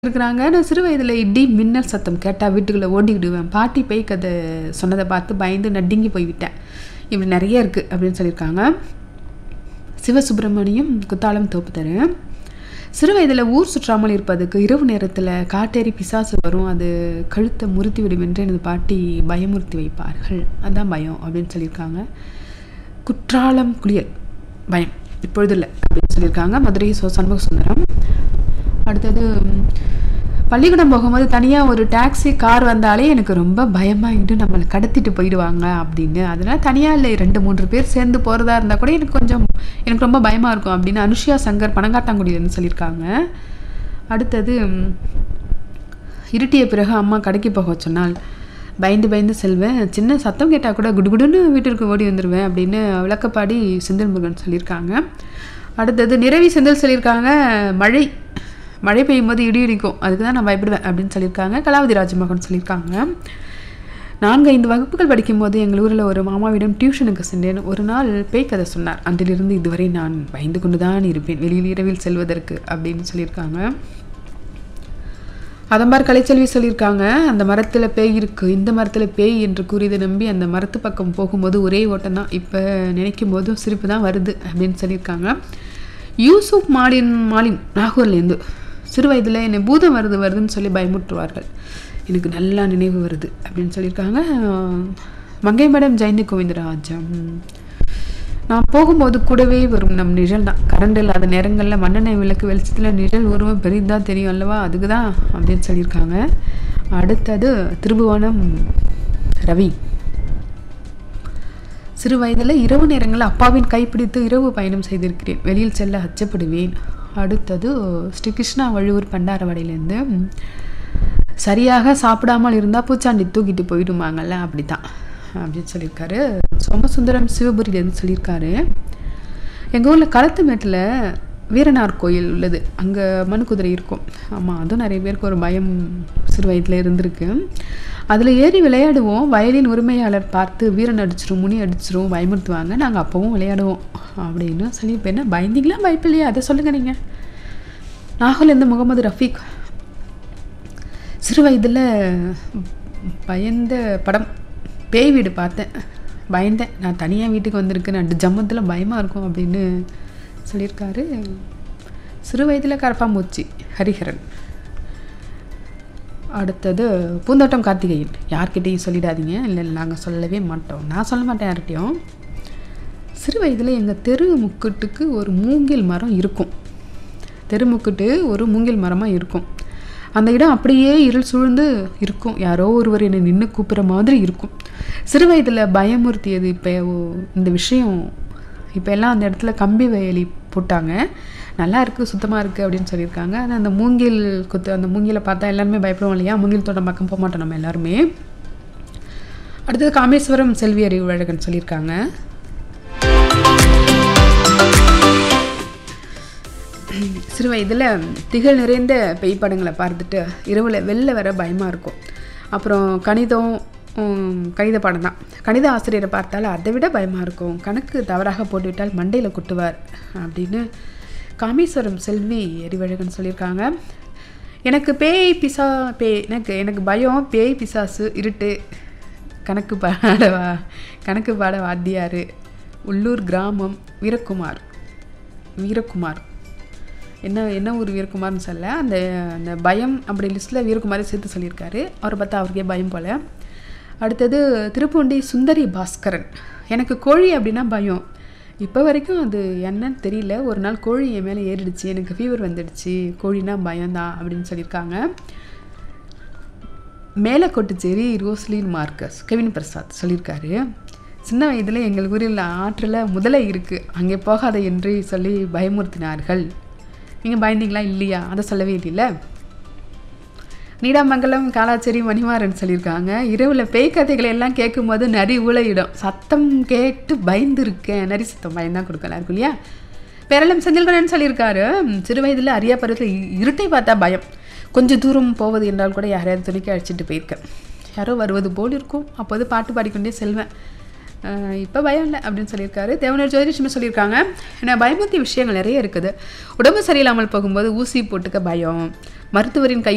இருக்கிறாங்க நான் சிறு வயதில் இடி மின்னல் சத்தம் கேட்டால் வீட்டுக்குள்ளே ஓடிக்கிடுவேன் பாட்டி பேய் கதை சொன்னதை பார்த்து பயந்து நடுங்கி போய்விட்டேன் இப்படி நிறைய இருக்குது அப்படின்னு சொல்லியிருக்காங்க சிவசுப்பிரமணியம் குத்தாலம் தோப்பு தரேன் சிறு வயதில் ஊர் சுற்றாமல் இருப்பதுக்கு இரவு நேரத்தில் காட்டேரி பிசாசு வரும் அது கழுத்தை முறுத்தி விடும் என்று எனது பாட்டி பயமுறுத்தி வைப்பார்கள் அதான் பயம் அப்படின்னு சொல்லியிருக்காங்க குற்றாலம் குளியல் பயம் இப்பொழுது இல்லை அப்படின்னு சொல்லியிருக்காங்க மதுரை சோ சண்முக சுந்தரம் அடுத்தது ம், பள்ளிக்கூடம் போகும்போது தனியாக ஒரு டாக்ஸி கார் வந்தாலே எனக்கு ரொம்ப பயமாகிட்டு நம்மளை கடத்திட்டு போயிடுவாங்க அப்படின்னு அதனால தனியாக இல்லை ரெண்டு மூன்று பேர் சேர்ந்து போகிறதா இருந்தால் கூட எனக்கு கொஞ்சம் எனக்கு ரொம்ப பயமாக இருக்கும் அப்படின்னு அனுஷியா சங்கர் பனங்காட்டாங்குடியிலேருந்து சொல்லியிருக்காங்க அடுத்தது ம், இருட்டிய பிறகு அம்மா கடைக்கு போக சொன்னால் பயந்து பயந்து செல்வேன் சின்ன சத்தம் கேட்டால் கூட குடுகுடுன்னு வீட்டிற்கு ஓடி வந்துடுவேன் அப்படின்னு விளக்கப்பாடி செந்தில் முருகன் சொல்லியிருக்காங்க அடுத்தது நிறவி செந்தில் சொல்லியிருக்காங்க மழை மழை பெய்யும் போது இடி இடிக்கும் அதுக்கு தான் நான் பயப்படுவேன் அப்படின்னு சொல்லியிருக்காங்க கலாவதி ராஜமோகன் சொல்லியிருக்காங்க நான்கு ஐந்து வகுப்புகள் படிக்கும்போது எங்கள் ஊரில் ஒரு மாமாவிடம் டியூஷனுக்கு சென்றேன் ஒரு நாள் பேய் கதை சொன்னார் அதிலிருந்து இதுவரை நான் பயந்து கொண்டு தான் இருப்பேன் வெளியில் இரவில் செல்வதற்கு அப்படின்னு சொல்லியிருக்காங்க அதம்பார் கலைச்செல்வி சொல்லியிருக்காங்க அந்த மரத்தில் பேய் இருக்கு இந்த மரத்தில் பேய் என்று கூறியதை நம்பி அந்த மரத்து பக்கம் போகும்போது ஒரே ஓட்டம் தான் இப்போ நினைக்கும் போதும் சிரிப்பு தான் வருது அப்படின்னு சொல்லியிருக்காங்க யூசுப் மாலின் மாலின் நாகூர்லேருந்து சிறு வயதில் என்னை பூதம் வருது வருதுன்னு சொல்லி பயமுற்றுவார்கள் எனக்கு நல்லா நினைவு வருது அப்படின்னு சொல்லியிருக்காங்க மங்கை மேடம் ஜெயந்தி கோவிந்தராஜம் நான் போகும்போது கூடவே வரும் நம் நிழல் தான் கரண்ட் இல்லாத நேரங்களில் மண்ணெண்ணெய் விளக்கு வெளிச்சத்தில் நிழல் உருவம் பெரிதாக தெரியும் அல்லவா அதுக்கு தான் அப்படின்னு சொல்லியிருக்காங்க அடுத்தது திருபுவனம் ரவி சிறு வயதில் இரவு நேரங்களில் அப்பாவின் கைப்பிடித்து இரவு பயணம் செய்திருக்கிறேன் வெளியில் செல்ல அச்சப்படுவேன் அடுத்தது ஸ்ரீ கிருஷ்ணா வள்ளுவர் பண்டாரவாடியிலேருந்து சரியாக சாப்பிடாமல் இருந்தால் பூச்சாண்டி தூக்கிட்டு போயிடுமாங்கல்ல அப்படி தான் அப்படின்னு சொல்லியிருக்காரு சோமசுந்தரம் சிவபுரியிலேருந்து சொல்லியிருக்காரு எங்கள் ஊரில் களத்துமேட்டில் வீரனார் கோயில் உள்ளது அங்கே மனுக்குதிரை இருக்கும் ஆமாம் அதுவும் நிறைய பேருக்கு ஒரு பயம் சிறு வயதில் இருந்திருக்கு அதில் ஏறி விளையாடுவோம் வயலின் உரிமையாளர் பார்த்து வீரன் அடிச்சிரும் முனி அடிச்சிரும் பயமுறுத்துவாங்க நாங்கள் அப்போவும் விளையாடுவோம் அப்படின்னு சொல்லி இப்போ என்ன பயந்தீங்களா பயப்பில்லையா அதை சொல்லுங்கள் நீங்கள் நாகூர்லேருந்து முகமது ரஃபீக் சிறு வயதில் பயந்த படம் பேய் வீடு பார்த்தேன் பயந்தேன் நான் தனியாக வீட்டுக்கு வந்திருக்கேன் நான் ஜம்மத்தில் பயமாக இருக்கும் அப்படின்னு சொல்லியிருக்காரு சிறு வயதில் கரப்பாம்பூச்சி ஹரிஹரன் அடுத்தது பூந்தோட்டம் கார்த்திகேயன் யார்கிட்டையும் சொல்லிடாதீங்க இல்லை இல்லை நாங்கள் சொல்லவே மாட்டோம் நான் சொல்ல மாட்டேன் யார்கிட்டையும் சிறு வயதில் எங்கள் தெரு முக்குட்டுக்கு ஒரு மூங்கில் மரம் இருக்கும் தெருமுக்குட்டு ஒரு மூங்கில் மரமாக இருக்கும் அந்த இடம் அப்படியே இருள் சூழ்ந்து இருக்கும் யாரோ ஒருவர் என்னை நின்று கூப்பிட்ற மாதிரி இருக்கும் சிறு வயதில் பயமுறுத்தியது இப்போ இந்த விஷயம் இப்போ எல்லாம் அந்த இடத்துல கம்பி வயலி போட்டாங்க நல்லா இருக்குது சுத்தமாக இருக்குது அப்படின்னு சொல்லியிருக்காங்க ஆனால் அந்த மூங்கில் குத்து அந்த மூங்கிலை பார்த்தா எல்லாருமே பயப்படுவோம் இல்லையா மூங்கில் தோட்டம் பக்கம் போக மாட்டோம் நம்ம எல்லாருமே அடுத்தது காமேஸ்வரம் செல்வி அறிவழகன் சொல்லியிருக்காங்க சிறு வயதில் திகழ் நிறைந்த பெய் படங்களை பார்த்துட்டு இரவில் வெளில வர பயமாக இருக்கும் அப்புறம் கணிதம் உம், கணித பாடம் தான் கணித ஆசிரியரை பார்த்தால் அதை விட பயமாக இருக்கும் கணக்கு தவறாக போட்டுவிட்டால் மண்டையில் குட்டுவார் அப்படின்னு காமேஸ்வரம் செல்வி எரிவழகன் சொல்லியிருக்காங்க எனக்கு பேய் பிசா பேய் எனக்கு எனக்கு பயம் பேய் பிசாசு இருட்டு கணக்கு பாடவா கணக்கு பாட வாத்தியார் உள்ளூர் கிராமம் வீரகுமார் வீரகுமார் என்ன என்ன ஒரு வீரகுமார்னு சொல்ல அந்த அந்த பயம் அப்படி லிஸ்ட்டில் வீரகுமாரை சேர்த்து சொல்லியிருக்காரு அவரை பார்த்தா அவருக்கே பயம் போல் அடுத்தது திருப்பூண்டி சுந்தரி பாஸ்கரன் எனக்கு கோழி அப்படின்னா பயம் இப்போ வரைக்கும் அது என்னன்னு தெரியல ஒரு நாள் கோழி என் மேலே ஏறிடுச்சு எனக்கு ஃபீவர் வந்துடுச்சு கோழினா பயம்தான் அப்படின்னு சொல்லியிருக்காங்க மேலே Kottucheri Roslin Marcus Kevin Prasad சொல்லியிருக்காரு சின்ன வயதில் எங்கள் ஊரில் ஆற்றில் முதலை இருக்குது அங்கே போகாத என்று சொல்லி பயமுறுத்தினார்கள் நீங்கள் பயந்தீங்களா இல்லையா அதை சொல்லவே இல்லைல்ல நீடாமங்கலம் காலாச்சேரி மணிமாறன் சொல்லியிருக்காங்க இரவில் பேய் கதைகளை எல்லாம் கேட்கும்போது நரி ஊழையிடும் சத்தம் கேட்டு பயந்து இருக்கேன் நரி சத்தம் பயந்தான் கொடுக்கலாம் இருக்கும் இல்லையா பேரளம் செந்தில்கரன் சொல்லியிருக்காரு சிறு வயதில் அரியா பருவத்தில் இ- இருட்டை பார்த்தா பயம் கொஞ்சம் தூரம் போவது என்றால் கூட யாரையாவது துணிக்க அழைச்சிட்டு போயிருக்கேன் யாரோ வருவது போல் இருக்கும் அப்போது பாட்டு பாடிக்கொண்டே செல்வேன் இப்போ பயம் இல்லை அப்படின்னு சொல்லியிருக்காரு தேவனர் ஜோதிஷமே சொல்லியிருக்காங்க ஏன்னா பயமுறுத்திய விஷயங்கள் நிறைய இருக்குது உடம்பு சரியில்லாமல் போகும்போது ஊசி போட்டுக்க பயம் மருத்துவரின் கை